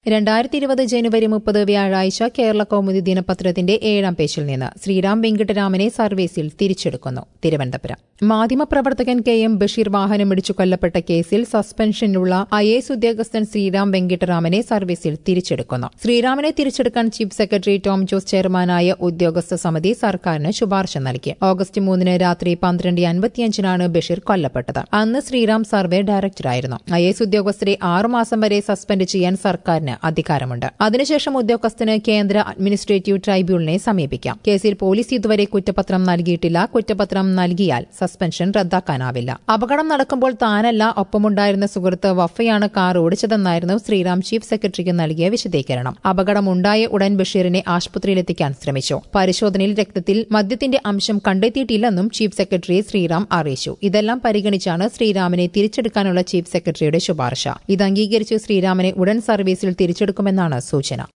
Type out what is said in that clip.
രണ്ടായിരത്തി ഇരുപത് ജനുവരി മുപ്പത് വ്യാഴാഴ്ച കേരള കൗമുദി ദിനപത്രത്തിന്റെ ഏഴാം പേജിൽ നിന്ന് ശ്രീറാം വെങ്കിട്ടരാമനെ സർവീസിൽ തിരിച്ചെടുക്കുന്നു തിരുവനന്തപുരം മാധ്യമപ്രവർത്തകൻ കെ എം ബഷീർ വാഹനമിടിച്ചു കൊല്ലപ്പെട്ട കേസിൽ സസ്പെൻഷനിലുള്ള ഐ എസ് ഉദ്യോഗസ്ഥൻ ശ്രീറാം വെങ്കിട്ടരാമനെ സർവീസിൽ തിരിച്ചെടുക്കുന്നു ശ്രീറാമിനെ തിരിച്ചെടുക്കാൻ ചീഫ് സെക്രട്ടറി ടോം ജോസ് ചെയർമാനായ ഉദ്യോഗസ്ഥ സമിതി സർക്കാരിന് ശുപാർശ നൽകി ഓഗസ്റ്റ് മൂന്നിന് രാത്രി പന്ത്രണ്ട് അൻപത്തിയഞ്ചിനാണ് ബഷീർ കൊല്ലപ്പെട്ടത് അന്ന് ശ്രീറാം സർവേ ഡയറക്ടറായിരുന്നു ഐ എസ് ഉദ്യോഗസ്ഥരെ ആറുമാസം വരെ സസ്പെൻഡ് ചെയ്യാൻ സർക്കാരിന് അധികാരമുണ്ട് അതിനുശേഷം ഉദ്യോഗസ്ഥന് കേന്ദ്ര അഡ്മിനിസ്ട്രേറ്റീവ് ട്രൈബ്യൂണലിനെ സമീപിക്കാം കേസിൽ പോലീസ് ഇതുവരെ കുറ്റപത്രം നൽകിയിട്ടില്ല കുറ്റപത്രം നൽകിയാൽ സസ്പെൻഷൻ റദ്ദാക്കാനാവില്ല അപകടം നടക്കുമ്പോൾ താനല്ല ഒപ്പമുണ്ടായിരുന്ന സുഹൃത്ത് വഫയാണ് കാർ ഓടിച്ചതെന്നായിരുന്നു ശ്രീറാം ചീഫ് സെക്രട്ടറിക്ക് നൽകിയ വിശദീകരണം അപകടമുണ്ടായ ഉടൻ ബഷീറിനെ ആശുപത്രിയിലെത്തിക്കാൻ ശ്രമിച്ചു പരിശോധനയിൽ രക്തത്തിൽ മദ്യത്തിന്റെ അംശം കണ്ടെത്തിയിട്ടില്ലെന്നും ചീഫ് സെക്രട്ടറി ശ്രീറാം അറിയിച്ചു ഇതെല്ലാം പരിഗണിച്ചാണ് ശ്രീറാമിനെ തിരിച്ചെടുക്കാനുള്ള ചീഫ് സെക്രട്ടറിയുടെ ശുപാർശ ഇത് അംഗീകരിച്ച് ശ്രീറാമിനെ ഉടൻ സർവീസിൽ തിരിച്ചെടുക്കുമെന്നാണ് സൂചന